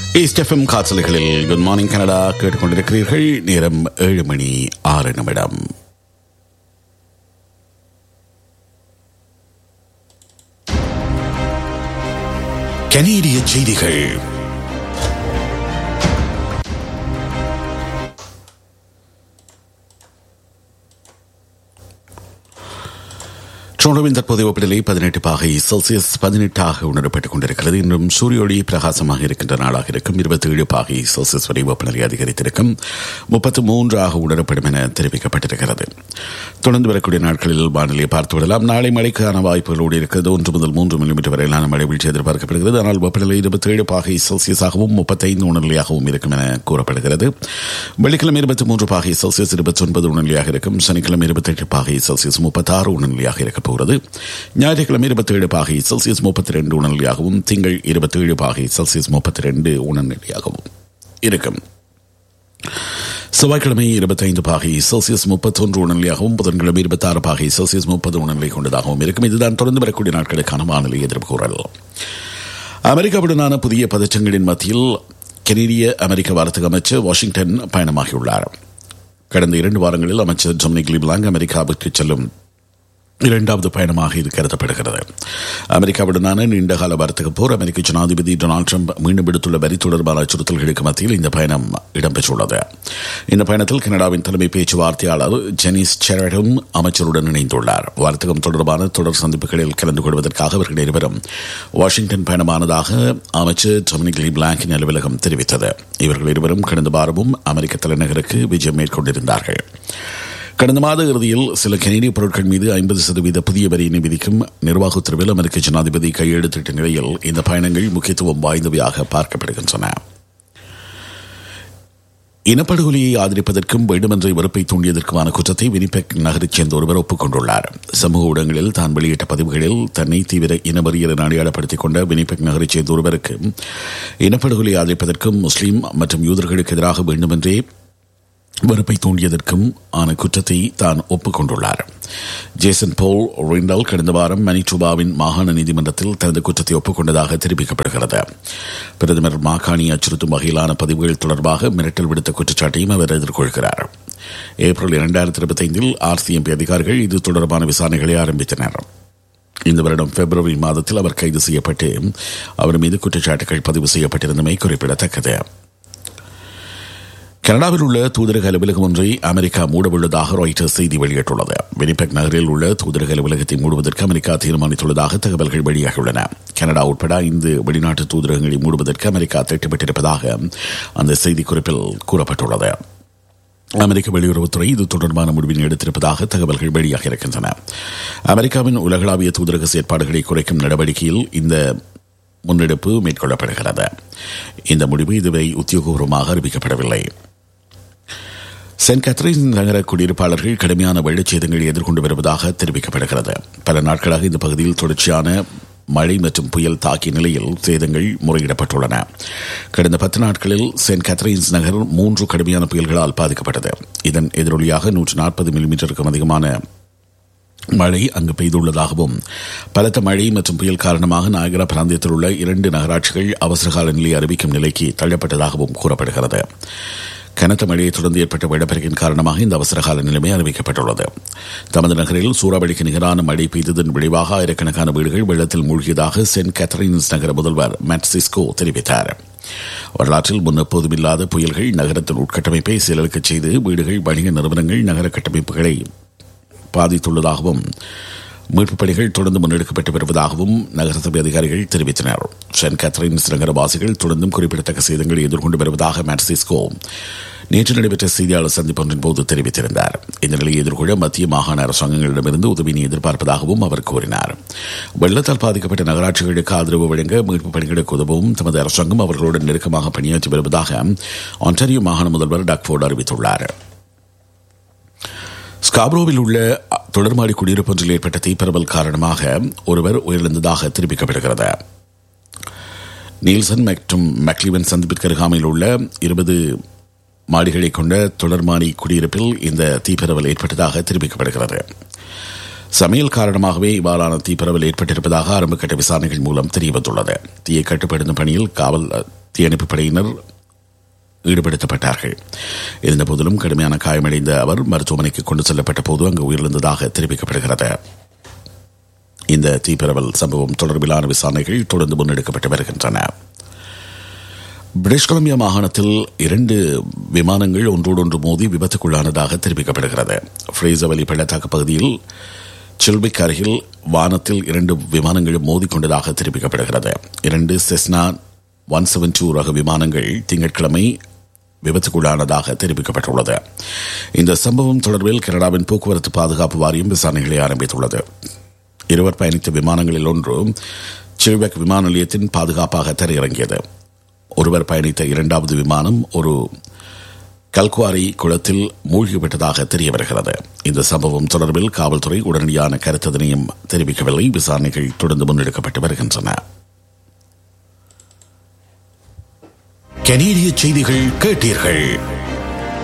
east F M காசல்களில் good morning Canada கேட்டுக்கொண்டிருக்கிறீர்கள் நேரம் ஏழு மணி ஆறு நிமிடம் கனேடிய செய்திகள் டொரண்டோவின் தற்போதைய வெப்பநிலை பதினெட்டு பாகை செல்சியஸ் பதினெட்டாக உணரப்பட்டுக் கொண்டிருக்கிறது இன்றும் சூரிய ஒளி பிரகாசமாக இருக்கின்ற நாளாக இருக்கும் இருபத்தி ஏழு பாகை செல்சியஸ் வரை வெப்பநிலை அதிகரித்திருக்கும் முப்பத்து மூன்றாக உணரப்படும் என தெரிவிக்கப்பட்டிருக்கிறது தொடர்ந்து வரக்கூடிய நாட்களில் வானிலையை பார்த்து விடலாம் நாளை மழைக்கான வாய்ப்புகளோடு இருக்கிறது ஒன்று முதல் மூன்று மில்லிமீட்டர் வரையிலான மழை வீழ்ச்சி எதிர்பார்க்கப்படுகிறது ஆனால் வெப்பநிலை இருபத்தி ஏழு பாகை செல்சியஸாகவும் முப்பத்தைந்து உணர்நிலையாகவும் இருக்கும் என கூறப்படுகிறது வெள்ளிக்கிழமை இருபத்தி மூன்று பாகை செல்சியஸ் இருபத்தி ஒன்பது உணர்நிலையாக இருக்கும் சனிக்கிழமை இருபத்தெட்டு பாகை செல்சியஸ் முப்பத்தாறு உணர்நிலையாக இருக்கப் போகிறது ஞாயிற்றுக்கிழமை இருபத்தி ஏழு பாகை செல்சியஸ் முப்பத்தி ரெண்டு உணர்நிலையாகவும் திங்கள் இருபத்தி ஏழு பாகை செல்சியஸ் முப்பத்தி ரெண்டு உணர்நிலையாகவும் இருக்கும் செவ்வாய்க்கிழமை இருபத்தைந்து பாகை செல்சியஸ் முப்பத்தொன்று உணர்நிலையாகவும் புதன்கிழமை இருபத்தி ஆறு பாகை செல்சியஸ் முப்பது உணர்நிலை கொண்டதாகவும் இருக்கும் இதுதான் தொடர்ந்து வரக்கூடிய நாட்களுக்கான வானிலை எதிர்ப்புக்கூறல் அமெரிக்காவுடனான புதிய பதற்றங்களின் மத்தியில் கெனடிய அமெரிக்க வர்த்தக அமைச்சர் வாஷிங்டன் பயணமாகியுள்ளார் கடந்த இரண்டு வாரங்களில் அமைச்சர் ஜொம்னிக் லிப்லாங் அமெரிக்காவுக்கு செல்லும் இரண்டாவது பயணமாக இது கருதப்படுகிறது அமெரிக்காவுடனான நீண்டகால வர்த்தக போர் அமெரிக்க ஜனாதிபதி டொனால்டு ட்ரம்ப் மீண்டும் விடுத்துள்ள வரி தொடர்பான அச்சுறுத்தல்களுக்கு மத்தியில் இந்த பயணம் இடம்பெற்றுள்ளது இந்த பயணத்தில் கனடாவின் தலைமை பேச்சுவார்த்தையாளர் ஜெனிஸ் செரடும் அமைச்சருடன் இணைந்துள்ளார் வர்த்தகம் தொடர்பான தொடர் சந்திப்புகளில் கலந்து கொள்வதற்காக அவர்கள் இருவரும் வாஷிங்டன் பயணமானதாக அமைச்சர் டொமினிக் லீ பிளாங்கின் அலுவலகம் தெரிவித்தது இவர்கள் இருவரும் கடந்த வாரமும் அமெரிக்க தலைநகருக்கு விஜயம் மேற்கொண்டிருந்தார்கள் கடந்த மாத இறுதியில் சில கனேடிய பொருட்கள் மீது ஐம்பது சதவீத புதிய வரியினை விதிக்கும் நிர்வாக உத்தரவில் அமெரிக்க ஜனாதிபதி கையெழுத்திட்ட நிலையில் இந்த பயணங்கள் முக்கியத்துவம் வாய்ந்தவையாக பார்க்கப்படுகின்றன இனப்படுகொலையை ஆதரிப்பதற்கும் வேண்டுமென்ற வெறுப்பை தூண்டியதற்குமான குற்றத்தை வினிபெக் நகரைச் சேர்ந்த ஒருவர் ஒப்புக்கொண்டுள்ளார் சமூக ஊடகங்களில் தான் வெளியிட்ட பதிவுகளில் தன்னை தீவிர இனவரியல் என அடையாளப்படுத்திக் கொண்ட வினிபெக் நகரைச் சேர்ந்த ஒருவருக்கு இனப்படுகொலை ஆதரிப்பதற்கும் முஸ்லீம் மற்றும் யூதர்களுக்கு எதிராக வேண்டுமென்றே வெறுப்பை தூண்டியதற்கும் ஆன குற்றத்தை தான் ஒப்புக்கொண்டுள்ளார் ஜேசன் போல் ரிண்டல் கடந்த வாரம் மணிட்ரூபாவின் மாகாண நீதிமன்றத்தில் தனது குற்றத்தை ஒப்புக்கொண்டதாக தெரிவிக்கப்படுகிறது பிரதமர் மாகாணி அச்சுறுத்தும் வகையிலான பதிவுகள் தொடர்பாக மிரட்டல் விடுத்த குற்றச்சாட்டையும் அவர் எதிர்கொள்கிறார் ஏப்ரல் இரண்டாயிரத்தி இருபத்தைந்தில் ஆர்சிஎம்பி அதிகாரிகள் இது தொடர்பான விசாரணைகளை ஆரம்பித்தனர் இந்த வருடம் பிப்ரவரி மாதத்தில் அவர் கைது செய்யப்பட்டு அவர் மீது குற்றச்சாட்டுகள் பதிவு செய்யப்பட்டிருந்தமை குறிப்பிடத்தக்கது கனடாவில் உள்ள தூதரக அலுவலகம் ஒன்றை அமெரிக்கா மூடவுள்ளதாக ராய்டர்ஸ் செய்தி வெளியிட்டுள்ளது வினிபெக் நகரில் உள்ள தூதரக அலுவலகத்தை மூடுவதற்கு அமெரிக்கா தீர்மானித்துள்ளதாக தகவல்கள் வெளியாகியுள்ளன கனடா உட்பட ஐந்து வெளிநாட்டு தூதரகங்களை மூடுவதற்கு அமெரிக்கா திட்டமிட்டிருப்பதாக அந்த செய்திக்குறிப்பில் கூறப்பட்டுள்ளது அமெரிக்க வெளியுறவுத்துறை இது தொடர்பான முடிவினை எடுத்திருப்பதாக தகவல்கள் வெளியாக இருக்கின்றன அமெரிக்காவின் உலகளாவிய தூதரக செயற்பாடுகளை குறைக்கும் நடவடிக்கையில் இந்த முன்னெடுப்பு மேற்கொள்ளப்படுகிறது இந்த முடிவு இதுவரை உத்தியோகபூர்வமாக அறிவிக்கப்படவில்லை சென்ட் கேத்தரின் நகர குடியிருப்பாளர்கள் கடுமையான வெள்ளச்சேதங்களை எதிர்கொண்டு வருவதாக தெரிவிக்கப்படுகிறது பல நாட்களாக இந்த பகுதியில் தொடர்ச்சியான மழை மற்றும் புயல் தாக்கிய நிலையில் சேதங்கள் முறையிடப்பட்டுள்ளன கடந்த பத்து நாட்களில் சென்ட் கேத்தரின்ஸ் நகர் மூன்று கடுமையான புயல்களால் பாதிக்கப்பட்டது இதன் எதிரொலியாக நூற்று நாற்பது மில்லிமீட்டருக்கும் அதிகமான மழை அங்கு பெய்துள்ளதாகவும் பலத்த மழை மற்றும் புயல் காரணமாக நாயகரா பிராந்தியத்தில் உள்ள இரண்டு நகராட்சிகள் அவசரகால நிலை அறிவிக்கும் நிலைக்கு தள்ளப்பட்டதாகவும் கூறப்படுகிறது கனத்த மழையை தொடர்ந்து ஏற்பட்ட வெள்ளப்பெருக்கின் காரணமாக இந்த அவசரகால நிலைமை அறிவிக்கப்பட்டுள்ளது தமது நகரில் சூறாவளிக்கு நிகரான மழை பெய்ததன் விளைவாக ஆயிரக்கணக்கான வீடுகள் வெள்ளத்தில் மூழ்கியதாக சென்ட் கேத்தரின்ஸ் நகர முதல்வர் மேட்சிஸ்கோ தெரிவித்தார் வரலாற்றில் முன்னெப்போதும் இல்லாத புயல்கள் நகரத்தின் உட்கட்டமைப்பை செயலலுக்கச் செய்து வீடுகள் வணிக நிறுவனங்கள் நகர கட்டமைப்புகளை பாதித்துள்ளதாகவும் மீட்புப் பணிகள் தொடர்ந்து முன்னெடுக்கப்பட்டு வருவதாகவும் நகரசபை அதிகாரிகள் தெரிவித்தனர் சென்ட் கேத்தரின்ஸ் நகரவாசிகள் தொடர்ந்தும் குறிப்பிடத்தக்க சேதங்களை எதிர்கொண்டு வருவதாக மேட்சிஸ்கோ நேற்று நடைபெற்ற செய்தியாளர் சந்திப்பொன்றின் போது தெரிவித்திருந்தார் இந்த நிலையை எதிர்கொள்ள மத்திய மாகாண அரசாங்கங்களிடமிருந்து உதவினை எதிர்பார்ப்பதாகவும் அவர் கூறினார் வெள்ளத்தால் பாதிக்கப்பட்ட நகராட்சிகளுக்கு ஆதரவு வழங்க மீட்புப் பணிகளுக்கு உதவும் தமது அரசாங்கம் அவர்களுடன் நெருக்கமாக பணியாற்றி வருவதாக ஆன்டாரியோ மாகாண முதல்வர் டக்ஃபோர்டு அறிவித்துள்ளார் ஸ்காப்ரோவில் உள்ள தொடர்மாடி குடியிருப்பொன்றில் ஏற்பட்ட தீப்பரவல் காரணமாக ஒருவர் உயிரிழந்ததாக தெரிவிக்கப்படுகிறது நீல்சன் மற்றும் மெக்லிவன் சந்திப்பிற்கு அருகாமையில் உள்ள இருபது மாடிகளை கொண்ட தொடர்மாடி குடியிருப்பில் இந்த தீப்பரவல் ஏற்பட்டதாக தெரிவிக்கப்படுகிறது சமையல் காரணமாகவே இவ்வாறான தீப்பரவல் ஏற்பட்டிருப்பதாக ஆரம்பகட்ட விசாரணைகள் மூலம் தெரியவந்துள்ளது தீயை கட்டுப்படுத்தும் பணியில் காவல் தீயணைப்பு படையினர் ஈடுபடுத்தப்பட்டார்கள் இருந்த போதிலும் கடுமையான காயமடைந்த அவர் மருத்துவமனைக்கு கொண்டு செல்லப்பட்ட போது அங்கு உயிரிழந்ததாக தெரிவிக்கப்படுகிறது இந்த தீப்பரவல் சம்பவம் தொடர்பிலான விசாரணைகள் தொடர்ந்து முன்னெடுக்கப்பட்டு வருகின்றன பிரிட்டிஷ் கொலம்பியா மாகாணத்தில் இரண்டு விமானங்கள் ஒன்றோடொன்று மோதி விபத்துக்குள்ளானதாக தெரிவிக்கப்படுகிறது ஃப்ரேசவலி பள்ளத்தாக்கு பகுதியில் சில்பிக் அருகில் வானத்தில் இரண்டு விமானங்களும் மோதிக்கொண்டதாக தெரிவிக்கப்படுகிறது இரண்டு செஸ்னா ஒன் செவன் டூ ரக விமானங்கள் திங்கட்கிழமை விபத்துக்குள்ளானதாக தெரிவிக்கப்பட்டுள்ளது இந்த சம்பவம் தொடர்பில் கனடாவின் போக்குவரத்து பாதுகாப்பு வாரியம் விசாரணைகளை ஆரம்பித்துள்ளது இருவர் பயணித்த விமானங்களில் ஒன்று சில்பெக் விமான நிலையத்தின் பாதுகாப்பாக தரையிறங்கியது ஒருவர் பயணித்த இரண்டாவது விமானம் ஒரு கல்குவாரி குளத்தில் மூழ்கிவிட்டதாக தெரிய வருகிறது இந்த சம்பவம் தொடர்பில் காவல்துறை உடனடியான கருத்ததனையும் தெரிவிக்கவில்லை விசாரணைகள் தொடர்ந்து முன்னெடுக்கப்பட்டு வருகின்றன கனேடிய செய்திகள் கேட்டீர்கள்